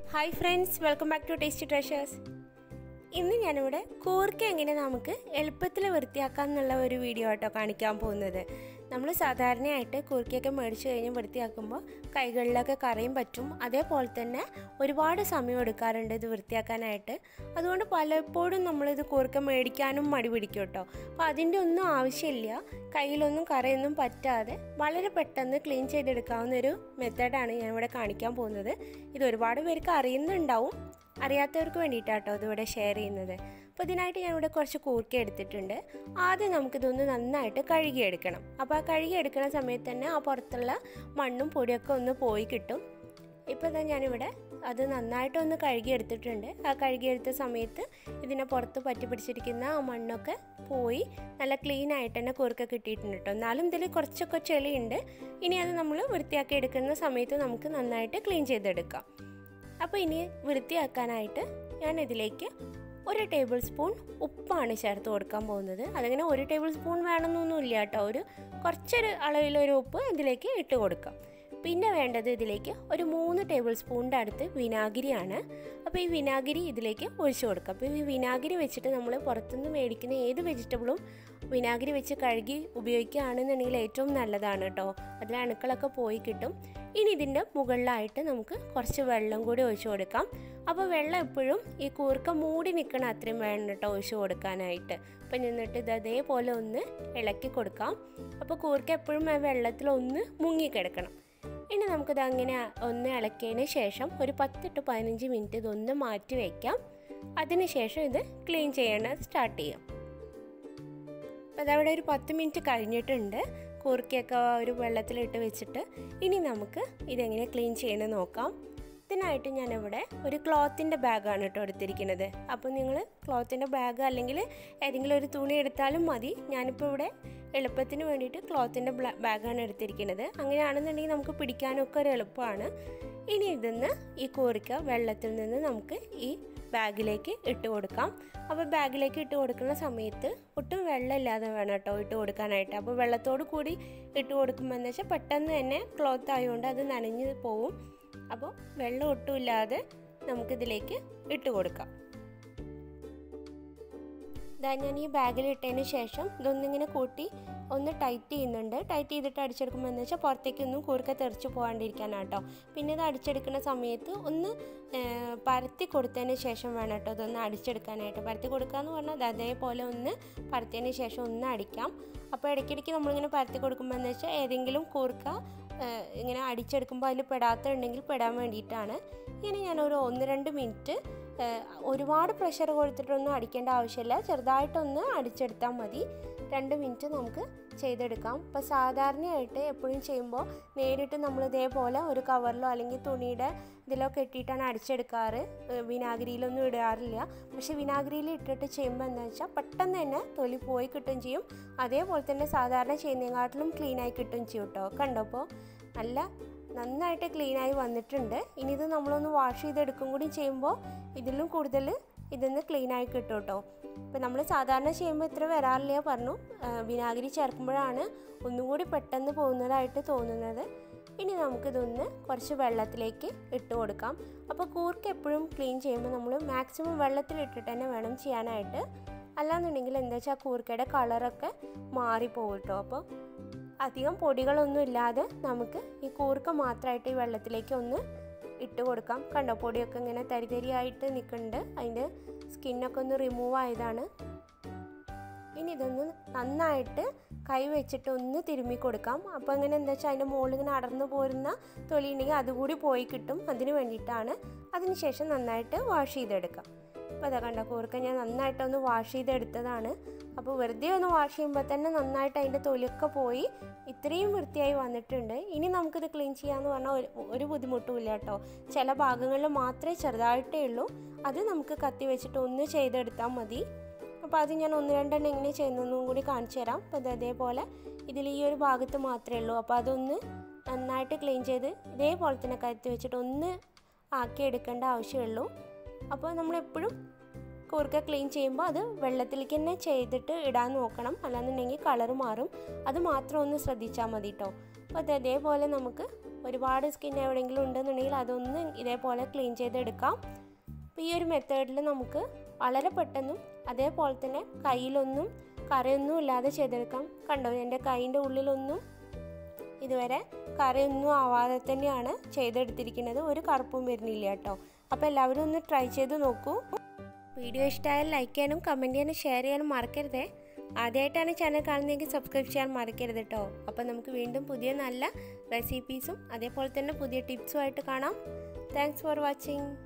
hi friends welcome back to tasty treasures ഇന്ന് ഞാനിവിടെ കൂർക്ക എങ്ങനെ നമുക്ക് എളുപ്പത്തിൽ വൃത്തിയാക്കാം എന്നുള്ള ഒരു വീഡിയോ ആട്ടോ കാണിക്കാൻ പോകുന്നത് നമ്മൾ സാധാരണയായിട്ട് കൂർക്കയൊക്കെ മേടിച്ച് കഴിഞ്ഞ് വൃത്തിയാക്കുമ്പോൾ കൈകളിലൊക്കെ കറയും പറ്റും അതേപോലെ തന്നെ ഒരുപാട് സമയം എടുക്കാറുണ്ട് ഇത് വൃത്തിയാക്കാനായിട്ട് അതുകൊണ്ട് പലപ്പോഴും നമ്മളിത് കൂർക്ക മേടിക്കാനും മടി പിടിക്കും കേട്ടോ അപ്പോൾ അതിൻ്റെ ഒന്നും ആവശ്യമില്ല കയ്യിലൊന്നും കറയൊന്നും പറ്റാതെ വളരെ പെട്ടെന്ന് ക്ലീൻ ചെയ്തെടുക്കാവുന്ന ഒരു മെത്തേഡാണ് ഞാൻ ഇവിടെ കാണിക്കാൻ പോകുന്നത് ഇത് ഒരുപാട് പേർക്ക് അറിയുന്നുണ്ടാവും അറിയാത്തവർക്ക് വേണ്ടിയിട്ടാട്ടോ ഇതിവിടെ ഷെയർ ചെയ്യുന്നത് അപ്പോൾ ഇതിനായിട്ട് ഞാനിവിടെ കുറച്ച് കൂർക്ക എടുത്തിട്ടുണ്ട് ആദ്യം നമുക്കിതൊന്ന് നന്നായിട്ട് കഴുകിയെടുക്കണം അപ്പോൾ ആ കഴുകിയെടുക്കുന്ന സമയത്ത് തന്നെ ആ പുറത്തുള്ള മണ്ണും പൊടിയൊക്കെ ഒന്ന് പോയി കിട്ടും ഇപ്പോൾ തന്നെ ഞാനിവിടെ അത് നന്നായിട്ട് ഒന്ന് കഴുകിയെടുത്തിട്ടുണ്ട് ആ കഴുകിയെടുത്ത സമയത്ത് ഇതിനെ പുറത്ത് പറ്റി പിടിച്ചിരിക്കുന്ന ആ മണ്ണൊക്കെ പോയി നല്ല ക്ലീൻ ആയിട്ട് തന്നെ കുറുക്ക കിട്ടിയിട്ടുണ്ട് കേട്ടോ എന്നാലും ഇതിൽ കുറച്ചൊക്കെ ചെളിയുണ്ട് ഇനി അത് നമ്മൾ വൃത്തിയാക്കി എടുക്കുന്ന സമയത്ത് നമുക്ക് നന്നായിട്ട് ക്ലീൻ ചെയ്തെടുക്കാം അപ്പോൾ ഇനി വൃത്തിയാക്കാനായിട്ട് ഞാൻ ഇതിലേക്ക് ഒരു ടേബിൾ സ്പൂൺ ഉപ്പാണ് ചേർത്ത് കൊടുക്കാൻ പോകുന്നത് അതിങ്ങനെ ഒരു ടേബിൾ സ്പൂൺ വേണമെന്നൊന്നുമില്ല കേട്ടോ ഒരു കുറച്ചൊരു അളവിലൊരു ഉപ്പ് ഇതിലേക്ക് ഇട്ട് കൊടുക്കാം പിന്നെ വേണ്ടത് ഇതിലേക്ക് ഒരു മൂന്ന് ടേബിൾ സ്പൂണിൻ്റെ അടുത്ത് വിനാഗിരിയാണ് അപ്പോൾ ഈ വിനാഗിരി ഇതിലേക്ക് ഒഴിച്ചു കൊടുക്കാം അപ്പോൾ ഈ വിനാഗിരി വെച്ചിട്ട് നമ്മൾ പുറത്തുനിന്ന് മേടിക്കുന്ന ഏത് വെജിറ്റബിളും വിനാഗിരി വെച്ച് കഴുകി ഉപയോഗിക്കുകയാണെന്നുണ്ടെങ്കിൽ ഏറ്റവും നല്ലതാണ് കേട്ടോ അതിൽ അണുക്കളൊക്കെ പോയി കിട്ടും ഇനി ഇതിൻ്റെ മുകളിലായിട്ട് നമുക്ക് കുറച്ച് വെള്ളം കൂടി ഒഴിച്ചു കൊടുക്കാം അപ്പോൾ വെള്ളം എപ്പോഴും ഈ കൂർക്ക മൂടി നിൽക്കണ അത്രയും വേണം കേട്ടോ ഒഴിച്ചു കൊടുക്കാനായിട്ട് അപ്പം നിന്നിട്ട് ഇത് അതേപോലെ ഒന്ന് ഇളക്കി കൊടുക്കാം അപ്പോൾ കൂർക്ക എപ്പോഴും ആ വെള്ളത്തിൽ ഒന്ന് മുങ്ങിക്കിടക്കണം ഇനി നമുക്കിത് അങ്ങനെ ഒന്ന് ഇളക്കിയതിന് ശേഷം ഒരു പത്ത് ടു പതിനഞ്ച് മിനിറ്റ് ഇതൊന്ന് മാറ്റി വയ്ക്കാം അതിനുശേഷം ഇത് ക്ലീൻ ചെയ്യണത് സ്റ്റാർട്ട് ചെയ്യാം അപ്പോൾ അതവിടെ ഒരു പത്ത് മിനിറ്റ് കഴിഞ്ഞിട്ടുണ്ട് കൂർക്കയൊക്കെ ഒരു വെള്ളത്തിലിട്ട് വെച്ചിട്ട് ഇനി നമുക്ക് ഇതെങ്ങനെ ക്ലീൻ ചെയ്യണമെന്ന് നോക്കാം ഇതിനായിട്ട് ഞാനിവിടെ ഒരു ക്ലോത്തിൻ്റെ ബാഗാണ് കേട്ടോ എടുത്തിരിക്കുന്നത് അപ്പോൾ നിങ്ങൾ ക്ലോത്തിൻ്റെ ബാഗ് അല്ലെങ്കിൽ ഏതെങ്കിലും ഒരു തുണി എടുത്താലും മതി ഞാനിപ്പോൾ ഇവിടെ എളുപ്പത്തിന് വേണ്ടിയിട്ട് ക്ലോത്തിൻ്റെ ബാഗാണ് എടുത്തിരിക്കുന്നത് അങ്ങനെയാണെന്നുണ്ടെങ്കിൽ നമുക്ക് പിടിക്കാനൊക്കെ ഒരു എളുപ്പമാണ് ഇനി ഇതിന്ന് ഈ കൂറിക്ക വെള്ളത്തിൽ നിന്ന് നമുക്ക് ഈ ബാഗിലേക്ക് ഇട്ട് കൊടുക്കാം അപ്പോൾ ബാഗിലേക്ക് ഇട്ട് കൊടുക്കുന്ന സമയത്ത് ഒട്ടും വെള്ളമില്ലാതെ വേണം കേട്ടോ ഇട്ട് കൊടുക്കാനായിട്ട് അപ്പോൾ വെള്ളത്തോട് കൂടി ഇട്ട് കൊടുക്കുമ്പോൾ എന്ന് വെച്ചാൽ പെട്ടെന്ന് തന്നെ ക്ലോത്ത് ആയതുകൊണ്ട് അത് നനഞ്ഞ് പോവും അപ്പോൾ വെള്ളം ഒട്ടുമില്ലാതെ നമുക്കിതിലേക്ക് ഇട്ട് കൊടുക്കാം ഇതാ ഞാൻ ഈ ബാഗിൽ ഇട്ടതിന് ശേഷം ഇതൊന്നിങ്ങനെ കൂട്ടി ഒന്ന് ടൈറ്റ് ചെയ്യുന്നുണ്ട് ടൈറ്റ് ചെയ്തിട്ട് അടിച്ചെടുക്കുമ്പോൾ എന്ന് വെച്ചാൽ പുറത്തേക്കൊന്നും കൂർക്ക തെറിച്ച് പോകാണ്ടിരിക്കാനാട്ടോ പിന്നെ ഇത് അടിച്ചെടുക്കുന്ന സമയത്ത് ഒന്ന് പരത്തി കൊടുത്തതിന് ശേഷം വേണം കേട്ടോ ഇതൊന്ന് അടിച്ചെടുക്കാനായിട്ട് പരത്തി കൊടുക്കുക എന്ന് പറഞ്ഞാൽ അതേപോലെ ഒന്ന് പരത്തിയതിന് ശേഷം ഒന്ന് അടിക്കാം അപ്പോൾ ഇടയ്ക്കിടയ്ക്ക് നമ്മളിങ്ങനെ പരത്തി കൊടുക്കുമ്പോൾ എന്ന് വെച്ചാൽ ഏതെങ്കിലും കൂർക്ക ഇങ്ങനെ അടിച്ചെടുക്കുമ്പോൾ അതിൽ പെടാത്തുണ്ടെങ്കിൽ പെടാൻ വേണ്ടിയിട്ടാണ് ഇങ്ങനെ ഞാനൊരു ഒന്ന് രണ്ട് മിനിറ്റ് ഒരുപാട് പ്രഷർ കൊടുത്തിട്ടൊന്നും അടിക്കേണ്ട ആവശ്യമില്ല ചെറുതായിട്ടൊന്ന് അടിച്ചെടുത്താൽ മതി രണ്ട് മിനിറ്റ് നമുക്ക് ചെയ്തെടുക്കാം ഇപ്പോൾ സാധാരണയായിട്ട് എപ്പോഴും ചെയ്യുമ്പോൾ നേരിട്ട് നമ്മൾ ഇതേപോലെ ഒരു കവറിലോ അല്ലെങ്കിൽ തുണിയുടെ ഇതിലോ കെട്ടിയിട്ടാണ് അടിച്ചെടുക്കാറ് വിനാഗിരിയിലൊന്നും ഇടാറില്ല പക്ഷെ വിനാഗിരിയിൽ ഇട്ടിട്ട് ചെയ്യുമ്പോൾ എന്താ വെച്ചാൽ പെട്ടെന്ന് തന്നെ തൊലി പോയി കിട്ടുകയും ചെയ്യും അതേപോലെ തന്നെ സാധാരണ ചെയ്യുന്നതിനെക്കാട്ടിലും ക്ലീനായി കിട്ടുകയും ചെയ്യും കേട്ടോ കണ്ടപ്പോൾ നല്ല നന്നായിട്ട് ക്ലീനായി വന്നിട്ടുണ്ട് ഇനി ഇത് നമ്മളൊന്ന് വാഷ് ചെയ്തെടുക്കും കൂടി ചെയ്യുമ്പോൾ ഇതിലും കൂടുതൽ ഇതൊന്ന് ക്ലീനായി കിട്ടും കേട്ടോ ഇപ്പം നമ്മൾ സാധാരണ ചെയ്യുമ്പോൾ ഇത്ര വരാറില്ല പറഞ്ഞു വിനാഗിരി ചേർക്കുമ്പോഴാണ് ഒന്നുകൂടി പെട്ടെന്ന് പോകുന്നതായിട്ട് തോന്നുന്നത് ഇനി നമുക്കിതൊന്ന് കുറച്ച് വെള്ളത്തിലേക്ക് ഇട്ട് കൊടുക്കാം അപ്പോൾ കൂർക്ക് എപ്പോഴും ക്ലീൻ ചെയ്യുമ്പോൾ നമ്മൾ മാക്സിമം വെള്ളത്തിലിട്ടിട്ട് തന്നെ വേണം ചെയ്യാനായിട്ട് അല്ലാന്നുണ്ടെങ്കിൽ എന്താ വെച്ചാൽ കൂർക്കയുടെ കളറൊക്കെ മാറിപ്പോകും കേട്ടോ അപ്പോൾ അധികം പൊടികളൊന്നും ഇല്ലാതെ നമുക്ക് ഈ കൂർക്ക മാത്രമായിട്ട് ഈ വെള്ളത്തിലേക്ക് ഒന്ന് ഇട്ട് കൊടുക്കാം കണ്ടോ പൊടിയൊക്കെ ഇങ്ങനെ തരി തരിയായിട്ട് നിൽക്കുന്നുണ്ട് അതിൻ്റെ സ്കിന്നൊക്കെ ഒന്ന് റിമൂവ് ആയതാണ് ഇനി ഇതൊന്ന് നന്നായിട്ട് കൈ വെച്ചിട്ട് ഒന്ന് തിരുമ്മി കൊടുക്കാം അപ്പോൾ അങ്ങനെ എന്താ വെച്ചാൽ അതിൻ്റെ മുകളിൽ ഇങ്ങനെ അടർന്നു പോരുന്ന തൊലി ഉണ്ടെങ്കിൽ അതുകൂടി പോയി കിട്ടും അതിന് വേണ്ടിയിട്ടാണ് അതിനുശേഷം നന്നായിട്ട് വാഷ് ചെയ്തെടുക്കാം അപ്പോൾ അതാ കണ്ട കൂർക്ക ഞാൻ നന്നായിട്ടൊന്ന് വാഷ് ചെയ്തെടുത്തതാണ് അപ്പോൾ വെറുതെ ഒന്ന് വാഷ് ചെയ്യുമ്പോൾ തന്നെ നന്നായിട്ട് അതിൻ്റെ തൊലിയൊക്കെ പോയി ഇത്രയും വൃത്തിയായി വന്നിട്ടുണ്ട് ഇനി നമുക്കിത് ക്ലീൻ ചെയ്യാമെന്ന് പറഞ്ഞാൽ ഒരു ഒരു ബുദ്ധിമുട്ടുമില്ല കേട്ടോ ചില ഭാഗങ്ങളിൽ മാത്രമേ ചെറുതായിട്ടേ ഉള്ളൂ അത് നമുക്ക് കത്തി വെച്ചിട്ട് ഒന്ന് ചെയ്തെടുത്താൽ മതി അപ്പോൾ അത് ഞാൻ ഒന്ന് രണ്ടെണ്ണം എങ്ങനെ ചെയ്യുന്നതെന്നും കൂടി കാണിച്ചു തരാം അപ്പോൾ അത് അതേപോലെ ഇതിൽ ഈ ഒരു ഭാഗത്ത് മാത്രമേ ഉള്ളൂ അപ്പോൾ അതൊന്ന് നന്നായിട്ട് ക്ലീൻ ചെയ്ത് ഇതേപോലെ തന്നെ കത്തി വെച്ചിട്ട് ഒന്ന് ആക്കി എടുക്കേണ്ട ആവശ്യമുള്ളൂ അപ്പോൾ നമ്മളെപ്പോഴും കൂർക്ക ക്ലീൻ ചെയ്യുമ്പോൾ അത് വെള്ളത്തിലേക്ക് തന്നെ ചെയ്തിട്ട് ഇടാൻ നോക്കണം അല്ലാന്നുണ്ടെങ്കിൽ കളർ മാറും അത് മാത്രം ഒന്ന് ശ്രദ്ധിച്ചാൽ മതി കേട്ടോ അപ്പോൾ അത് അതേപോലെ നമുക്ക് ഒരുപാട് സ്കിൻ എവിടെയെങ്കിലും ഉണ്ടെന്നുണ്ടെങ്കിൽ അതൊന്ന് ഇതേപോലെ ക്ലീൻ ചെയ്തെടുക്കാം അപ്പോൾ ഈ ഒരു മെത്തേഡിൽ നമുക്ക് വളരെ പെട്ടെന്നും അതേപോലെ തന്നെ കയ്യിലൊന്നും കറയൊന്നും ഇല്ലാതെ ചെയ്തെടുക്കാം കണ്ടോ എൻ്റെ കൈയിൻ്റെ ഉള്ളിലൊന്നും ഇതുവരെ കറിയൊന്നും ആവാതെ തന്നെയാണ് ചെയ്തെടുത്തിരിക്കുന്നത് ഒരു കറുപ്പും വരുന്നില്ല കേട്ടോ അപ്പോൾ എല്ലാവരും ഒന്ന് ട്രൈ ചെയ്ത് നോക്കൂ വീഡിയോ ഇഷ്ടമായാൽ ലൈക്ക് ചെയ്യാനും കമൻറ്റ് ചെയ്യാനും ഷെയർ ചെയ്യാനും മറക്കരുതേ ആദ്യമായിട്ടാണ് ചാനൽ കാണുന്നതെങ്കിൽ സബ്സ്ക്രൈബ് ചെയ്യാൻ മറക്കരുത് കേട്ടോ അപ്പോൾ നമുക്ക് വീണ്ടും പുതിയ നല്ല റെസിപ്പീസും അതേപോലെ തന്നെ പുതിയ ടിപ്സുമായിട്ട് കാണാം താങ്ക്സ് ഫോർ വാച്ചിങ്